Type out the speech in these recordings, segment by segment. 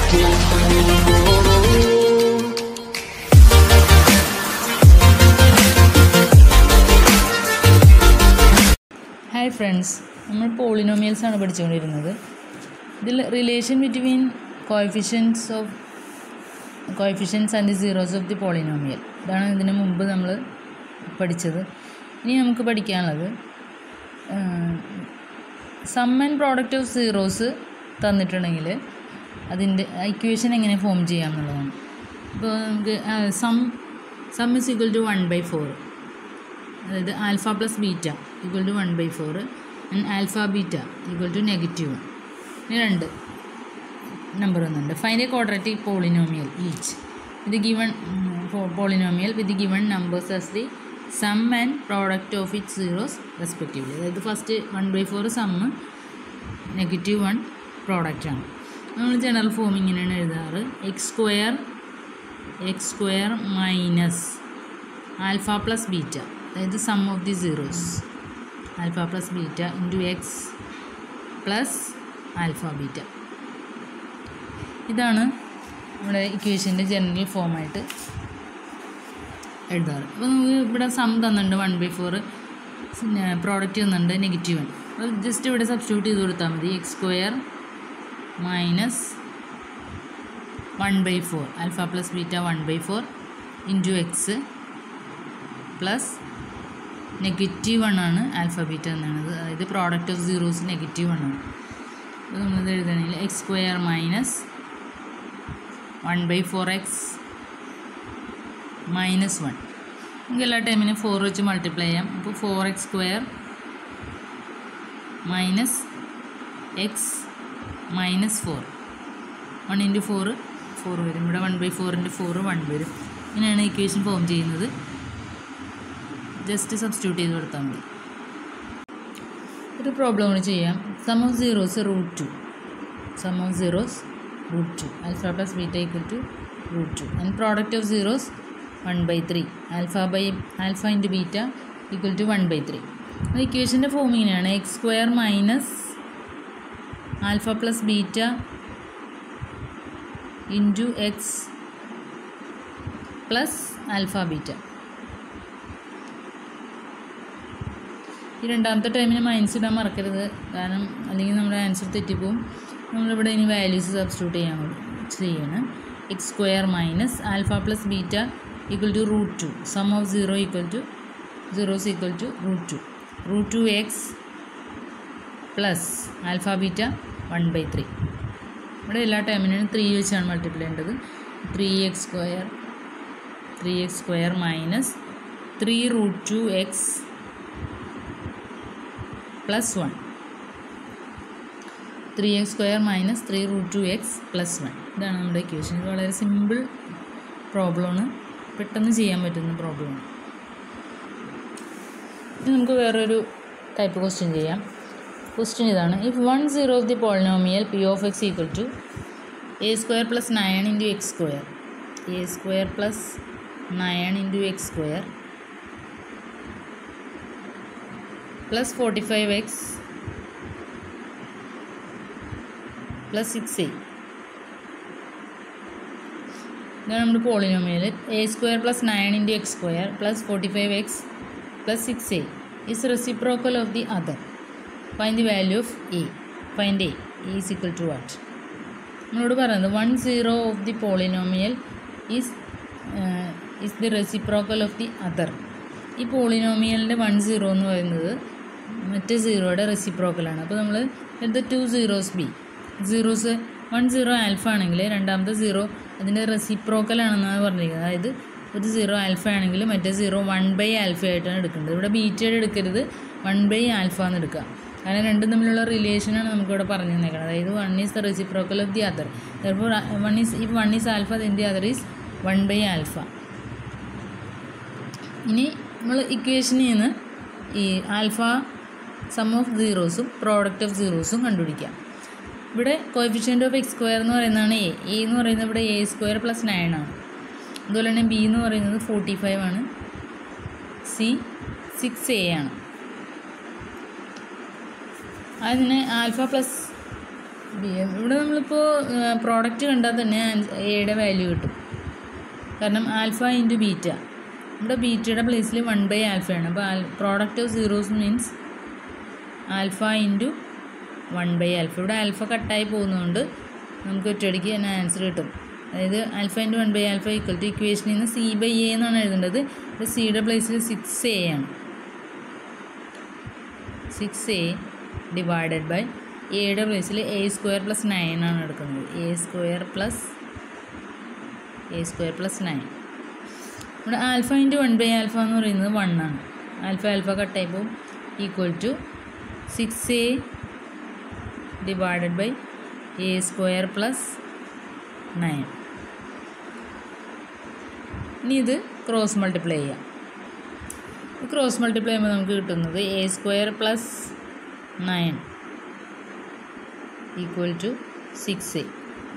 hi friends നമ്മൾ polynomials ആണ് പഠിച്ചുകൊണ്ടിരുന്നത് ഇതിൽ relation between coefficients of coefficients and the zeros of the polynomial ഇതാണ് ഇതിന് മുമ്പ് നമ്മൾ പഠിച്ചത് ഇനി നമുക്ക് പഠിക്കാനുള്ളത് sum and product of zeros തന്നിട്ടുണ്ടെങ്കിൽ അതിൻ്റെ ഇക്വേഷൻ എങ്ങനെ ഫോം ചെയ്യാം എന്നുള്ളതാണ് ഇപ്പോൾ നമുക്ക് sum sum is equal to one by four അതായത് alpha plus beta equal to one by four and alpha beta equal to negative one ഇനി രണ്ട് നമ്പർ ഒന്നുണ്ട് find a quadratic polynomial each ഇത് given polynomial with given numbers as the sum and product of it zeros respectively അതായത് first one by four sum negative one പ്രോഡക്റ്റാണ് നമ്മൾ general form ഇങ്ങനെയാണ് എഴുതാറ് x square X square minus alpha plus beta അതായത് sum of the zeros alpha plus beta into X plus alpha beta ഇതാണ് നമ്മുടെ ഇക്വേഷൻ്റെ general ഫോമായിട്ട് എഴുതാറ് അപ്പോൾ നമുക്ക് ഇവിടെ സം തന്നിട്ടുണ്ട് വൺ ബൈ ഫോർ പ്രോഡക്റ്റ് തന്നിട്ടുണ്ട് നെഗറ്റീവ് വൺ അപ്പോൾ ജസ്റ്റ് ഇവിടെ സബ്സ്റ്റിറ്റ്യൂട്ട് ചെയ്ത് കൊടുത്താൽ മതി x square minus one by four alpha plus beta one by four into X plus negative one ആണ് ആൽഫ ബീറ്റ എന്നാണ് അതായത് product of zeros negative one ആണ് അപ്പോൾ നമ്മളിത് എഴുതണമെങ്കിൽ x square minus one by four x minus one നമുക്ക് എല്ലാ ടൈമിനും ഫോർ വെച്ച് മൾട്ടിപ്ലൈ ചെയ്യാം അപ്പോൾ four x square minus X minus four one into four four വരും ഇവിടെ one by four into four one വരും ഇങ്ങനെയാണ് ഇക്വേഷൻ ഫോം ചെയ്യുന്നത് ജസ്റ്റ് സബ്സ്റ്റിറ്റ്യൂട്ട് ചെയ്ത് കൊടുത്താൽ മതി ഒരു പ്രോബ്ലം കൂടി ചെയ്യാം sum of zeros root two sum of zeros root two alpha plus beta equal to root two and product of zeros one by three alpha by alpha into beta equal to one by three ഇക്വേഷൻ്റെ form ഇങ്ങനെയാണ് x square minus alpha plus beta into X plus alpha beta ഈ രണ്ടാമത്തെ ടൈമിന് minus ഇടാൻ മറക്കരുത് കാരണം അല്ലെങ്കിൽ നമ്മുടെ ആൻസർ തെറ്റിപ്പോവും നമ്മളിവിടെ ഇനി വാല്യൂസ് സബ്സ്റ്റിറ്റ്യൂട്ട് ചെയ്യാൻ ചെയ്യണം x square minus alpha plus beta equal to root two sum of zero equal to zeros equal to root two root two x plus alpha beta one by three ഇവിടെ എല്ലാ ടൈമിനും three വെച്ചാണ് multiply ചെയ്യേണ്ടത് three x square three x square minus three root two x plus one three x square minus three root two x plus one ഇതാണ് നമ്മുടെ equation ഇത് വളരെ simple പ്രോബ്ലമാണ് പെട്ടെന്ന് ചെയ്യാൻ പറ്റുന്ന പ്രോബ്ലമാണ് ഇനി നമുക്ക് വേറൊരു ടൈപ്പ് ക്വസ്റ്റ്യൻ ചെയ്യാം ക്വസ്റ്റ്യൻ ഇതാണ് if one zero of the polynomial P of x equal to a square plus nine into x square a square plus nine into x square plus forty five x plus six a ഇതാണ് നമ്മുടെ പോളിനോമിയൽ a square plus nine into x square plus forty five x plus six a is reciprocal of the other find the value of a find A is equal to what നമ്മളോട് പറയുന്നത് one zero of the polynomial is is the reciprocal of the other ഈ പോളിനോമിയലിൻ്റെ one zero എന്ന് പറയുന്നത് മറ്റേ സീറോയുടെ റെസിപ്രോക്കലാണ് അപ്പോൾ നമ്മൾ എടുത്ത two zeros be zeros one zero alpha ആണെങ്കിൽ രണ്ടാമത്തെ സീറോ അതിൻ്റെ റെസിപ്രോക്കലാണെന്നാണ് പറഞ്ഞിരിക്കുന്നത് അതായത് ഒരു സീറോ ആൽഫ ആണെങ്കിൽ മറ്റേ സീറോ വൺ ബൈ ആൽഫ ആയിട്ടാണ് എടുക്കേണ്ടത് ഇവിടെ ബീറ്റയുടെ എടുക്കരുത് വൺ ബൈ ആൽഫ എന്ന് എടുക്കുക കാരണം രണ്ടും തമ്മിലുള്ള റിലേഷനാണ് നമുക്കിവിടെ പറഞ്ഞു തന്നേക്കുന്നത് അതായത് one is the reciprocal of the other ചിലപ്പോൾ one is if one is alpha then the other is one by alpha ഇനി നമ്മൾ ഇക്വേഷനിൽ നിന്ന് ഈ ആൽഫ സം ഓഫ് സീറോസും പ്രോഡക്റ്റ് ഓഫ് സീറോസും കണ്ടുപിടിക്കാം ഇവിടെ കോഫിഷ്യൻ്റ് ഓഫ് എക്സ് സ്ക്വയർ എന്ന് പറയുന്നതാണ് എ എ എന്ന് പറയുന്നത് ഇവിടെ എ സ്ക്വയർ പ്ലസ് നയൻ ആണ് അതുപോലെ തന്നെ ബി എന്ന് പറയുന്നത് ഫോർട്ടി ഫൈവ് ആണ് സി സിക്സ് എ ആണ് അതിന് ആൽഫ പ്ലസ് ബി ഇവിടെ നമ്മളിപ്പോൾ പ്രോഡക്റ്റ് കണ്ടാൽ തന്നെ എയുടെ വാല്യൂ കിട്ടും കാരണം ആൽഫ ഇൻറ്റു ബീറ്റ ഇവിടെ ബീറ്റയുടെ പ്ലേസിൽ വൺ ബൈ ആൽഫയാണ് അപ്പോൾ ആൽ product of zeros means alpha into one by alpha ഇവിടെ ആൽഫ കട്ടായി പോകുന്നതുകൊണ്ട് നമുക്ക് ഒറ്റയടിക്ക് തന്നെ ആൻസർ കിട്ടും അതായത് alpha into one by alpha equal to ഇക്വേഷനിൽ നിന്ന് സി ബൈ എ എന്നാണ് എഴുതേണ്ടത് ഇവിടെ സിയുടെ പ്ലേസിൽ സിക്സ് എ ആണ് സിക്സ് എ ഡിവൈഡഡ് ബൈ എയുടെ പ്ലേസിൽ എ സ്ക്വയർ പ്ലസ് നയൻ ആണ് എടുക്കുന്നത് A square plus A square plus nine ഇവിടെ alpha into one by alpha എന്ന് പറയുന്നത് വൺ ആണ് ആൽഫ ആൽഫ കട്ടായി പോകും equal to six A divided by A square plus nine ഇനി ഇത് ക്രോസ് മൾട്ടിപ്ലൈ ചെയ്യാം ക്രോസ് മൾട്ടിപ്ലൈ ചെയ്യുമ്പോൾ നമുക്ക് കിട്ടുന്നത് A square plus nine equal to six A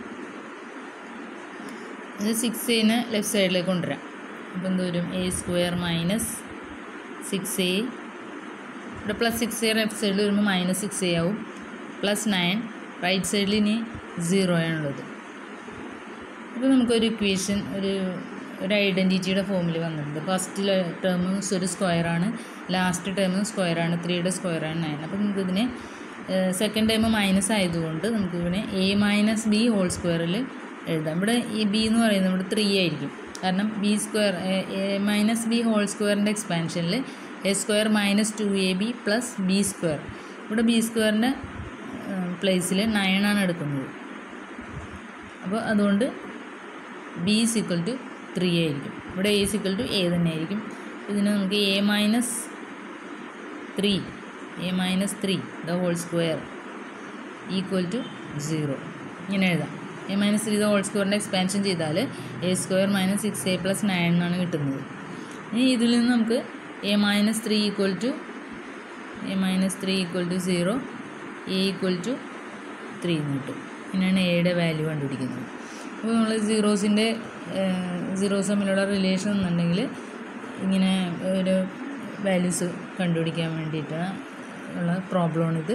ഇത് സിക്സ് എനെ ലെഫ്റ്റ് സൈഡിലേക്ക് കൊണ്ടുവരാം അപ്പോൾ എന്ത് വരും A square minus six A ഇവിടെ പ്ലസ് സിക്സ് എ ലെഫ്റ്റ് സൈഡിൽ വരുമ്പോൾ മൈനസ് സിക്സ് എ ആവും പ്ലസ് നയൻ റൈറ്റ് സൈഡിൽ ഇനി സീറോ ആണുള്ളത് അപ്പോൾ നമുക്കൊരു ഇക്വേഷൻ ഒരു ഒരു ഐഡൻറ്റിറ്റിയുടെ ഫോമിൽ വന്നിട്ടുണ്ട് ഫസ്റ്റ് ടേം ഒരു സ്ക്വയറാണ് ലാസ്റ്റ് ടേം സ്ക്വയറാണ് ത്രീയുടെ സ്ക്വയറാണ് നയൻ അപ്പോൾ നമുക്കിതിനെ സെക്കൻഡ് ടൈം മൈനസ് ആയതുകൊണ്ട് നമുക്കിതിനെ എ മൈനസ് ബി ഹോൾ സ്ക്വയറിൽ എഴുതാം ഇവിടെ ഈ ബി എന്ന് പറയുന്നത് ഇവിടെ ത്രീ ആയിരിക്കും കാരണം B square A minus B whole സ്ക്വയറിൻ്റെ എക്സ്പാൻഷനിൽ A square minus two A B plus B square ഇവിടെ ബി സ്ക്വയറിൻ്റെ പ്ലേസിൽ നയനാണ് എടുക്കുന്നത് അപ്പോൾ അതുകൊണ്ട് B is equal to three ആയിരിക്കും ഇവിടെ A is equal to A തന്നെ ആയിരിക്കും ഇതിന് നമുക്ക് A minus three A minus three the whole square equal to zero ഇങ്ങനെ എഴുതാം A minus three the whole സ്ക്വയറിൻ്റെ എക്സ്പാൻഷൻ ചെയ്താൽ A square minus six A plus nine എന്നാണ് കിട്ടുന്നത് ഇനി ഇതിൽ നിന്ന് നമുക്ക് A minus three equal to A minus three equal to zero A equal to three എന്ന് കിട്ടും ഇങ്ങനെയാണ് എയുടെ വാല്യൂ കണ്ടുപിടിക്കുന്നത് അപ്പോൾ നമ്മൾ സീറോസിൻ്റെ സീറോസ് തമ്മിലുള്ള റിലേഷൻ എന്നുണ്ടെങ്കിൽ ഇങ്ങനെ ഒരു വാല്യൂസ് കണ്ടുപിടിക്കാൻ വേണ്ടിയിട്ടാണ് ഉള്ള പ്രോബ്ലമാണിത്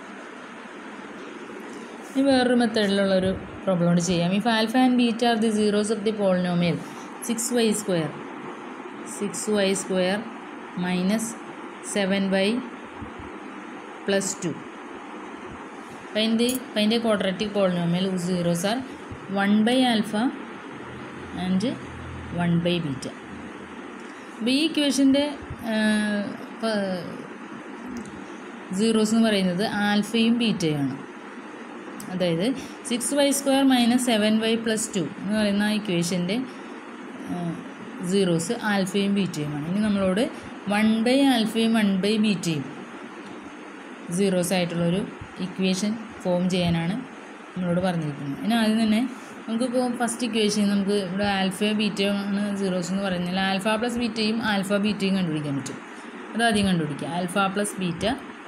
ഇനി വേറൊരു മെത്തേഡിലുള്ളൊരു പ്രോബ്ലം കൂടി ചെയ്യാം if alpha and beta are the zeros of the polynomial six Y square six Y square minus seven Y plus two find the find a quadratic polynomial whose zeros are 1 by alpha and 1 by beta അപ്പോൾ ഈ ഇക്വേഷൻ്റെ zeros എന്ന് പറയുന്നത് ആൽഫയും ബീറ്റയുമാണ് അതായത് six Y square minus seven Y plus two എന്ന് പറയുന്ന ആ ഇക്വേഷൻ്റെ സീറോസ് ആൽഫയും ബീറ്റയുമാണ് ഇനി നമ്മളോട് വൺ ബൈ ആൽഫയും വൺ ബൈ ബീറ്റയും സീറോസ് ആയിട്ടുള്ളൊരു ഇക്വേഷൻ ഫോം ചെയ്യാനാണ് നമ്മളോട് പറഞ്ഞിരിക്കുന്നത് ഇനി ആദ്യം തന്നെ നമുക്കിപ്പോൾ ഫസ്റ്റ് ഇക്വേഷൻ നമുക്ക് ഇവിടെ ആൽഫ ബീറ്റയോ ആണ് സീറോസ് എന്ന് പറയുന്നത് ആൽഫ പ്ലസ് ബീറ്റയും ആൽഫ ബീറ്റയും കണ്ടുപിടിക്കാൻ പറ്റും അത് ആദ്യം കണ്ടുപിടിക്കുക alpha plus beta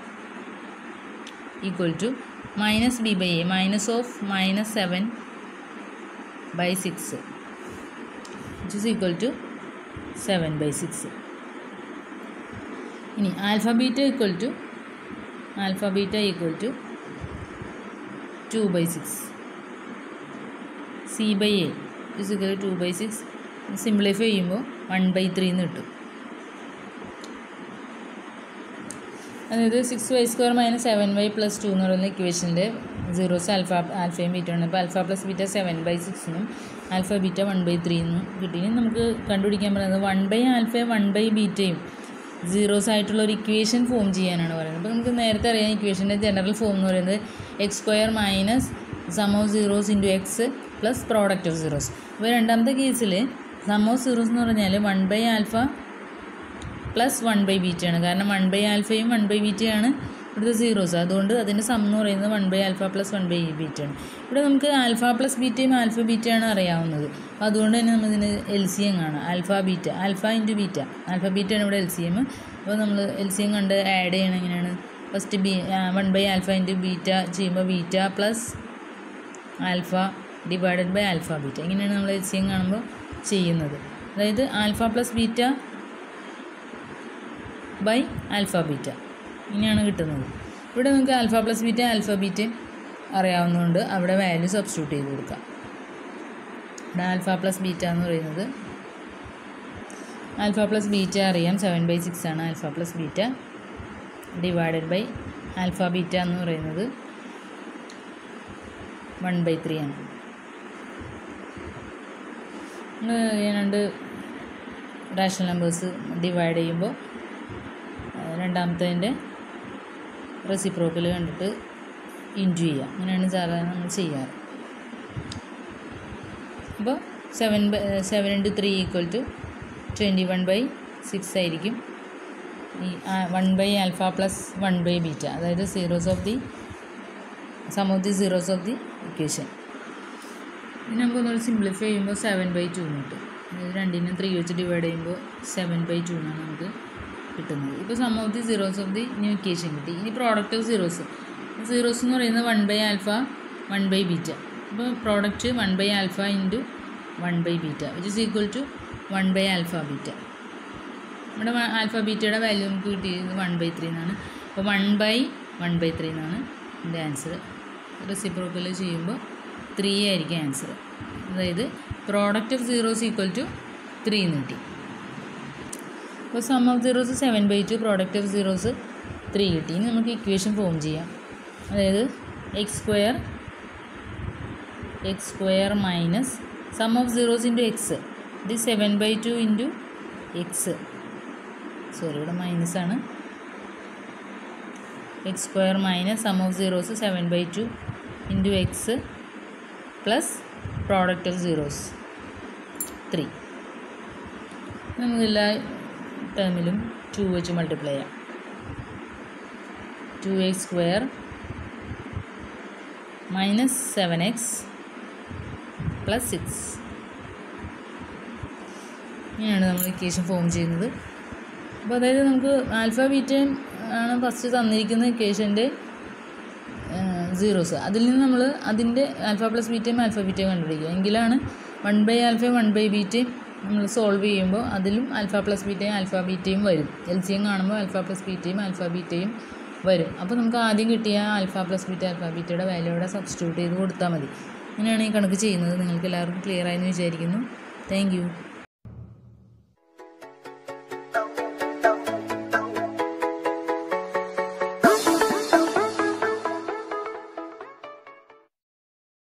equal to minus b by a minus of minus seven by six which is equal to seven by six ഇനി alpha beta equal to alpha beta equal to two by six c by a is equal two by six simplify ചെയ്യുമ്പോൾ one by three എന്ന് കിട്ടും അതായത് six Y square minus seven Y plus two എന്ന് പറയുന്ന ഇക്വേഷൻ്റെ zeros alpha ആൽഫയും beta ആണ് അപ്പോൾ alpha plus beta seven by six എന്നും alpha beta one by three എന്നും കിട്ടി ഇനി നമുക്ക് കണ്ടുപിടിക്കാൻ പറയുന്നത് one by alpha one by ബീറ്റയും സീറോസ് ആയിട്ടുള്ള ഒരു ഇക്വേഷൻ ഫോം ചെയ്യാനാണ് പറയുന്നത് അപ്പോൾ നമുക്ക് നേരത്തെ അറിയാം ഇക്വേഷൻ്റെ ജനറൽ ഫോം എന്ന് പറയുന്നത് X square minus sum of zeros into X plus product of zeros അപ്പോൾ രണ്ടാമത്തെ കേസിൽ സം ഓഫ് സീറോസ് എന്ന് പറഞ്ഞാൽ one by alpha plus one by ബീറ്റയാണ് കാരണം വൺ ബൈ ആൽഫയും വൺ ബൈ ബീറ്റയാണ് ഇവിടുത്തെ സീറോസ് അതുകൊണ്ട് അതിൻ്റെ സം എന്ന് പറയുന്നത് one by alpha plus one by ബീറ്റയാണ് ഇവിടെ നമുക്ക് ആൽഫ പ്ലസ് ബീറ്റയും ആൽഫ ബീറ്റയാണ് അറിയാവുന്നത് അപ്പോൾ അതുകൊണ്ട് തന്നെ നമ്മളിതിന് എൽ സി എം കാണാം alpha beta alpha into beta alpha ബീറ്റയാണ് ഇവിടെ എൽ സി എം അപ്പോൾ നമ്മൾ എൽ സി എം കണ്ട് ആഡ് ചെയ്യണം എങ്ങനെയാണ് first B one by alpha into beta ചെയ്യുമ്പോൾ beta plus alpha divided by alpha beta ഇങ്ങനെയാണ് നമ്മൾ എൽ സി എം കാണുമ്പോൾ ചെയ്യുന്നത് അതായത് alpha plus beta by alpha beta ഇങ്ങനെയാണ് കിട്ടുന്നത് ഇവിടെ നമുക്ക് ആൽഫ പ്ലസ് ബീറ്റ ആൽഫ ബീറ്റയും അറിയാവുന്നതുകൊണ്ട് അവിടെ വാല്യൂ സബ്സ്റ്റിറ്റ്യൂട്ട് ചെയ്ത് കൊടുക്കാം ഇവിടെ ആൽഫ പ്ലസ് ബീറ്റ എന്ന് പറയുന്നത് ആൽഫ പ്ലസ് ബീറ്റ അറിയാം സെവൻ ബൈ സിക്സ് ആണ് alpha plus beta divided by alpha beta എന്ന് പറയുന്നത് വൺ ബൈ ത്രീ ആണ് നമ്മൾ രണ്ട് റാഷണൽ നമ്പേഴ്സ് ഡിവൈഡ് ചെയ്യുമ്പോൾ രണ്ടാമത്തതിൻ്റെ റെസിപ്രോക്കൽ കണ്ടിട്ട് ഇൻറ്റു ചെയ്യുക അങ്ങനെയാണ് സാധാരണ നമ്മൾ ചെയ്യാറ് അപ്പോൾ seven by seven into three equal to twenty one by six ആയിരിക്കും ഈ one by alpha plus one by beta അതായത് zeros of the sum of the zeros of the equation ഇനി നമുക്ക് ഒന്നുകൂടി സിംപ്ലിഫൈ ചെയ്യുമ്പോൾ സെവൻ ബൈ ടു എന്ന് കിട്ടും അതായത് രണ്ടിനും ത്രീ വെച്ച് ഡിവൈഡ് ചെയ്യുമ്പോൾ സെവൻ ബൈ ടു എന്നാണ് നമുക്ക് കിട്ടുന്നത് ഇപ്പോൾ sum of the zeros of the new equation കിട്ടി ഇനി പ്രോഡക്റ്റ് ഓഫ് സീറോസ് സീറോസ് എന്ന് പറയുന്നത് one by alpha one by beta അപ്പോൾ product one by alpha into one by beta which is equal to one by alpha beta നമ്മുടെ alpha ബീറ്റയുടെ value നമുക്ക് കിട്ടിയത് one by three എന്നാണ് അപ്പോൾ one by one by three എന്നാണ് എൻ്റെ answer reciprocal ചെയ്യുമ്പോൾ ത്രീ ആയിരിക്കും ആൻസർ അതായത് product of zeros equal to three എന്ന് കിട്ടി അപ്പോൾ sum of zeros seven by two product of zeros three കിട്ടി ഇനി നമുക്ക് ഇക്വേഷൻ ഫോം ചെയ്യാം അതായത് X square X square minus sum of zeros into X ഇത് seven by two into X sorry ഇവിടെ മൈനസ് ആണ് X square minus sum of zeros seven by two into X plus product of zeros three നമുക്ക് എല്ലാ ടേമിലും two വെച്ച് multiply ചെയ്യാം two X square minus seven X plus six ഇങ്ങനെയാണ് നമ്മൾ equation form ചെയ്യുന്നത് അപ്പോൾ അതായത് നമുക്ക് ആൽഫ ബീറ്റയും ആണ് ഫസ്റ്റ് തന്നിരിക്കുന്ന ഇക്വേഷൻ്റെ സീറോസ് അതിൽ നിന്ന് നമ്മൾ അതിൻ്റെ ആൽഫ പ്ലസ് ബീറ്റയും ആൽഫ ബീറ്റയും കണ്ടുപിടിക്കുക എങ്കിലാണ് വൺ ബൈ ആൽഫയും വൺ ബൈ ബീറ്റയും നമ്മൾ സോൾവ് ചെയ്യുമ്പോൾ അതിലും ആൽഫ പ്ലസ് ബീറ്റയും ആൽഫ ബീറ്റയും വരും എൽ സി എം കാണുമ്പോൾ ആൽഫ പ്ലസ് ബീറ്റയും ആൽഫ ബീറ്റയും വരും അപ്പോൾ നമുക്ക് ആദ്യം കിട്ടിയ ആൽഫ പ്ലസ് ബീറ്റ ആൽഫ ബീറ്റയുടെ വാല്യൂ ഇവിടെ സബ്സ്റ്റിറ്റ്യൂട്ട് ചെയ്ത് കൊടുത്താൽ മതി അങ്ങനെയാണ് ഈ കണക്ക് ചെയ്യുന്നത് നിങ്ങൾക്ക് എല്ലാവർക്കും ക്ലിയർ ആയെന്ന് വിചാരിക്കുന്നു താങ്ക് യു